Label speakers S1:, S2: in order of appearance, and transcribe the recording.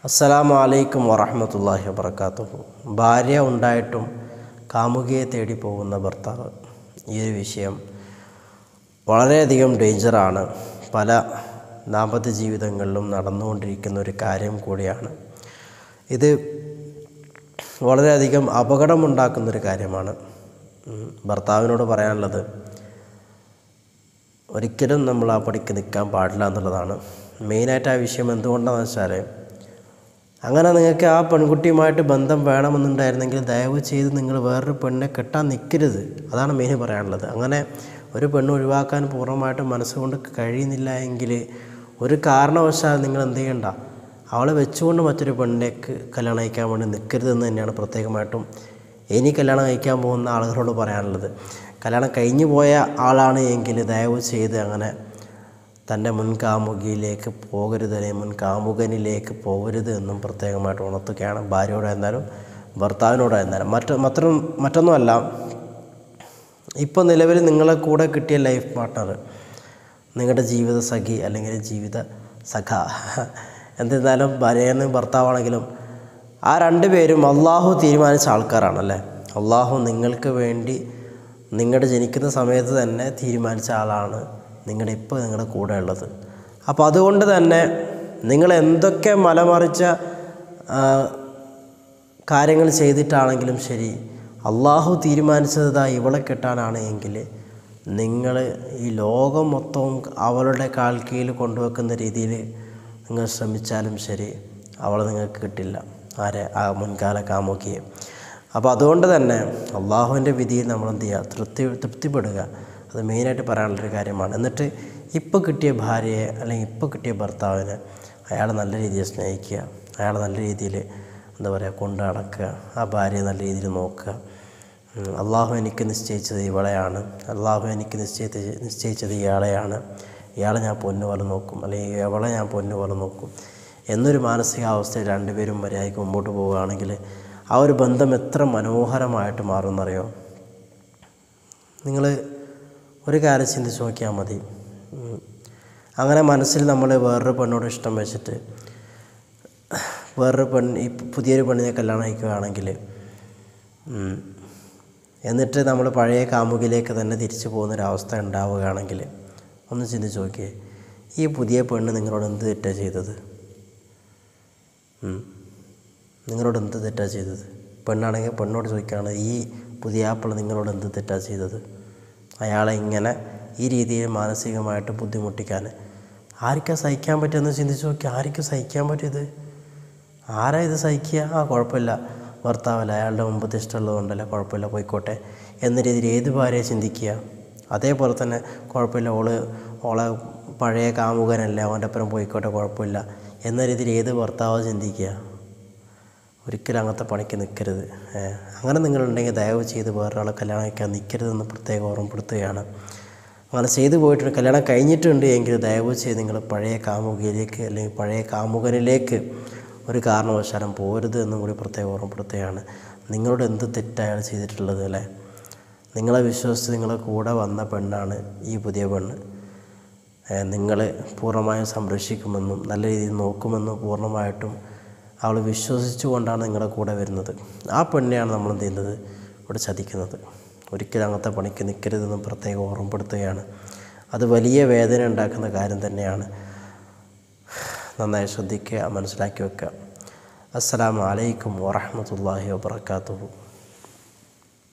S1: അസ്സലാമു അലൈക്കും വറഹമത്തല്ലാഹി വബർക്കാത്തുഹു ഭാര്യ ഉണ്ടായിട്ടും കാമുകിയെ തേടി പോകുന്ന ഭർത്താവ് ഈ ഒരു വിഷയം വളരെയധികം ഡേഞ്ചറാണ് പല ദാമ്പത്യ ജീവിതങ്ങളിലും നടന്നുകൊണ്ടിരിക്കുന്ന ഒരു കാര്യം കൂടിയാണ് ഇത് വളരെയധികം അപകടമുണ്ടാക്കുന്നൊരു കാര്യമാണ് ഉം, ഭർത്താവിനോട് പറയാനുള്ളത് ഒരിക്കലും നമ്മൾ ആ പടിക്ക് നിൽക്കാൻ പാടില്ല എന്നുള്ളതാണ് മെയിനായിട്ട് ആ വിഷയം എന്തുകൊണ്ടാണെന്ന് വെച്ചാൽ അങ്ങനെ നിങ്ങൾക്ക് ആ പെൺകുട്ടിയുമായിട്ട് ബന്ധം വേണമെന്നുണ്ടായിരുന്നെങ്കിൽ ദയവ് ചെയ്ത് നിങ്ങൾ വേറൊരു പെണ്ണിനെ കെട്ടാൻ നിൽക്കരുത് അതാണ് മെയിൻ പറയാനുള്ളത് അങ്ങനെ ഒരു പെണ്ണ് ഒഴിവാക്കാൻ പൂർണ്ണമായിട്ടും മനസ്സുകൊണ്ട് കഴിയുന്നില്ല എങ്കിൽ ഒരു കാരണവശാൽ നിങ്ങൾ എന്ത് ചെയ്യണ്ട അവളെ വെച്ചുകൊണ്ട് മറ്റൊരു പെണ്ണിലേക്ക് കല്യാണം കഴിക്കാൻ വേണ്ടി നിൽക്കരുതെന്ന് തന്നെയാണ് പ്രത്യേകമായിട്ടും ഇനി കല്യാണം കഴിക്കാൻ പോകുന്ന ആളുകളോട് പറയാനുള്ളത് കല്യാണം കഴിഞ്ഞു പോയ ആളാണ് എങ്കിൽ ദയവ് ചെയ്ത് അങ്ങനെ തൻ്റെ മുൻ കാമുകിയിലേക്ക് പോകരുത് അല്ലെങ്കിൽ മുൻ കാമുകനിലേക്ക് പോകരുത് എന്നും പ്രത്യേകമായിട്ട് ഉണർത്തുകയാണ് ഭാര്യയോടായിരുന്നാലും ഭർത്താവിനോടായിരുന്നാലും മറ്റു മറ്റൊന്നും മറ്റൊന്നുമല്ല ഇപ്പോൾ നിലവിൽ നിങ്ങളെ കൂടെ കിട്ടിയ ലൈഫ് പാർട്ട്ണർ നിങ്ങളുടെ ജീവിത സഖി അല്ലെങ്കിൽ ജീവിത സഖ എന്നിരുന്നാലും ഭാര്യയെന്ന് ഭർത്താവാണെങ്കിലും ആ രണ്ട് പേരും അള്ളാഹു തീരുമാനിച്ച ആൾക്കാരാണല്ലേ അള്ളാഹു നിങ്ങൾക്ക് വേണ്ടി നിങ്ങളുടെ ജനിക്കുന്ന സമയത്ത് തന്നെ തീരുമാനിച്ച ആളാണ് നിങ്ങളുടെ ഇപ്പോൾ നിങ്ങളുടെ കൂടെ ഉള്ളത് അപ്പോൾ അതുകൊണ്ട് തന്നെ നിങ്ങൾ എന്തൊക്കെ മലമറിച്ച ആ, കാര്യങ്ങൾ ചെയ്തിട്ടാണെങ്കിലും ശരി അള്ളാഹു തീരുമാനിച്ചതാ ഇവളെ കെട്ടാനാണ് എങ്കിൽ നിങ്ങൾ ഈ ലോകം മൊത്തവും അവളുടെ കാൽ കീഴിൽ കൊണ്ടുവെക്കുന്ന രീതിയിൽ നിങ്ങൾ ശ്രമിച്ചാലും ശരി അവളെ നിങ്ങൾക്ക് കിട്ടില്ല ആരെ ആ മുൻകാല കാമുകിയെ അപ്പോൾ അതുകൊണ്ട് തന്നെ അള്ളാഹുവിൻ്റെ വിധിയിൽ നമ്മൾ എന്ത് ചെയ്യുക തൃപ്തി തൃപ്തിപ്പെടുക അത് മെയിനായിട്ട് പറയാനുള്ളൊരു കാര്യമാണ് എന്നിട്ട് ഇപ്പോൾ കിട്ടിയ ഭാര്യയെ അല്ലെങ്കിൽ ഇപ്പോൾ കിട്ടിയ ഭർത്താവിനെ അയാളെ നല്ല രീതിയിൽ സ്നേഹിക്കുക അയാളെ നല്ല രീതിയിൽ എന്താ പറയുക കൊണ്ട് നടക്കുക ആ ഭാര്യയെ നല്ല രീതിയിൽ നോക്കുക ഉം, അള്ളാഹു എനിക്ക് നിശ്ചയിച്ചത് ഇവളെയാണ് അള്ളാഹു എനിക്ക് നിശ്ചയിച്ച നിശ്ചയിച്ചത് ഇയാളെയാണ് ഇയാളെ ഞാൻ പൊന്നു പോലെ നോക്കും അല്ലെങ്കിൽ ഇവളെ ഞാൻ പൊന്നു പോലെ നോക്കും എന്നൊരു മാനസികാവസ്ഥയിൽ രണ്ടുപേരും മര്യാദയ്ക്ക് മുമ്പോട്ട് പോവുകയാണെങ്കിൽ ആ ഒരു ബന്ധം എത്ര മനോഹരമായിട്ട് മാറുമെന്നറിയോ നിങ്ങൾ ഒരു കാര്യം ചിന്തിച്ച് നോക്കിയാൽ മതി ഉം. അങ്ങനെ മനസ്സിൽ നമ്മൾ വേറൊരു പെണ്ണോട് ഇഷ്ടം വെച്ചിട്ട് വേറൊരു പെണ്ണ് ഈ പുതിയൊരു പെണ്ണിനെ കല്യാണം കഴിക്കുകയാണെങ്കിൽ ഉം, എന്നിട്ട് നമ്മൾ പഴയ കാമുകിലേക്ക് തന്നെ തിരിച്ചു പോകുന്നൊരവസ്ഥ ഉണ്ടാവുകയാണെങ്കിൽ ഒന്ന് ചിന്തിച്ച് നോക്കിയേ ഈ പുതിയ പെണ്ണ് നിങ്ങളോട് എന്ത് തെറ്റാണ് ചെയ്തത് ഉം. നിങ്ങളോട് എന്ത് തെറ്റാണ് ചെയ്തത് പെണ്ണാണെങ്കിൽ പെണ്ണോട് ചോദിക്കുകയാണ് ഈ പുതിയ ആപ്പിൾ നിങ്ങളോട് എന്ത് തെറ്റാണ് ചെയ്തത് അയാളെ ഇങ്ങനെ ഈ രീതിയിൽ മാനസികമായിട്ട് ബുദ്ധിമുട്ടിക്കാൻ ആർക്കാ സഹിക്കാൻ പറ്റുമെന്ന് ചിന്തിച്ച് നോക്കി ആർക്കും സഹിക്കാൻ പറ്റിയത് ആരാ ഇത് സഹിക്കുക ആ കുഴപ്പമില്ല ഭർത്താവല്ല അയാളുടെ മുമ്പത്തെ ഇഷ്ടമുള്ളതുകൊണ്ടല്ല കുഴപ്പമില്ല പോയിക്കോട്ടെ എന്ന രീതിയിൽ ഏത് ഭാര്യയെ ചിന്തിക്കുക അതേപോലെ തന്നെ കുഴപ്പമില്ല ഓള് ഓളെ പഴയ കാമുകനല്ല അവൻ്റെ അപ്പുറം പോയിക്കോട്ടെ കുഴപ്പമില്ല എന്ന രീതിയിൽ ഏത് ഭർത്താവ് ചിന്തിക്കുക ഒരിക്കലും അങ്ങനത്തെ പണിക്ക് നിൽക്കരുത് ഏ, അങ്ങനെ നിങ്ങളുണ്ടെങ്കിൽ ദയവ് ചെയ്ത് വേറൊരാളെ കല്യാണം കഴിക്കാൻ നിൽക്കരുതെന്ന് പ്രത്യേകം ഓർമ്മപ്പെടുത്തുകയാണ് അങ്ങനെ ചെയ്തു പോയിട്ടുണ്ട് കല്യാണം കഴിഞ്ഞിട്ടുണ്ട് എങ്കിൽ ദയവ് ചെയ്ത് നിങ്ങൾ പഴയ കാമുകിയിലേക്ക് അല്ലെങ്കിൽ പഴയ കാമുകനിലേക്ക് ഒരു കാരണവശാലും പോരുത് എന്നും കൂടി പ്രത്യേകം ഓർമ്മപ്പെടുത്തുകയാണ് നിങ്ങളോട് എന്ത് തെറ്റാണ് അയാൾ ചെയ്തിട്ടുള്ളത് അല്ലേ നിങ്ങളെ വിശ്വസിച്ച് നിങ്ങളെ കൂടെ വന്ന പെണ്ണാണ് ഈ പുതിയ പെണ്ണ് നിങ്ങൾ പൂർണ്ണമായും സംരക്ഷിക്കുമെന്നും നല്ല രീതിയിൽ നോക്കുമെന്നും പൂർണ്ണമായിട്ടും അവൾ വിശ്വസിച്ചുകൊണ്ടാണ് നിങ്ങളുടെ കൂടെ വരുന്നത് ആ പെണ്ണിനെയാണ് നമ്മൾ എന്ത് ചെയ്യുന്നത് ഇവിടെ ചതിക്കുന്നത് ഒരിക്കലും അങ്ങനത്തെ പണിക്ക് നിൽക്കരുതെന്നും പ്രത്യേകം ഓർമ്മപ്പെടുത്തുകയാണ് അത് വലിയ വേദന ഉണ്ടാക്കുന്ന കാര്യം തന്നെയാണ് നന്നായി ശ്രദ്ധിക്കുക മനസ്സിലാക്കി വെക്കുക അസ്സലാമു അലൈക്കും വറഹ്മത്തുള്ളാഹി വബറകാതുഹു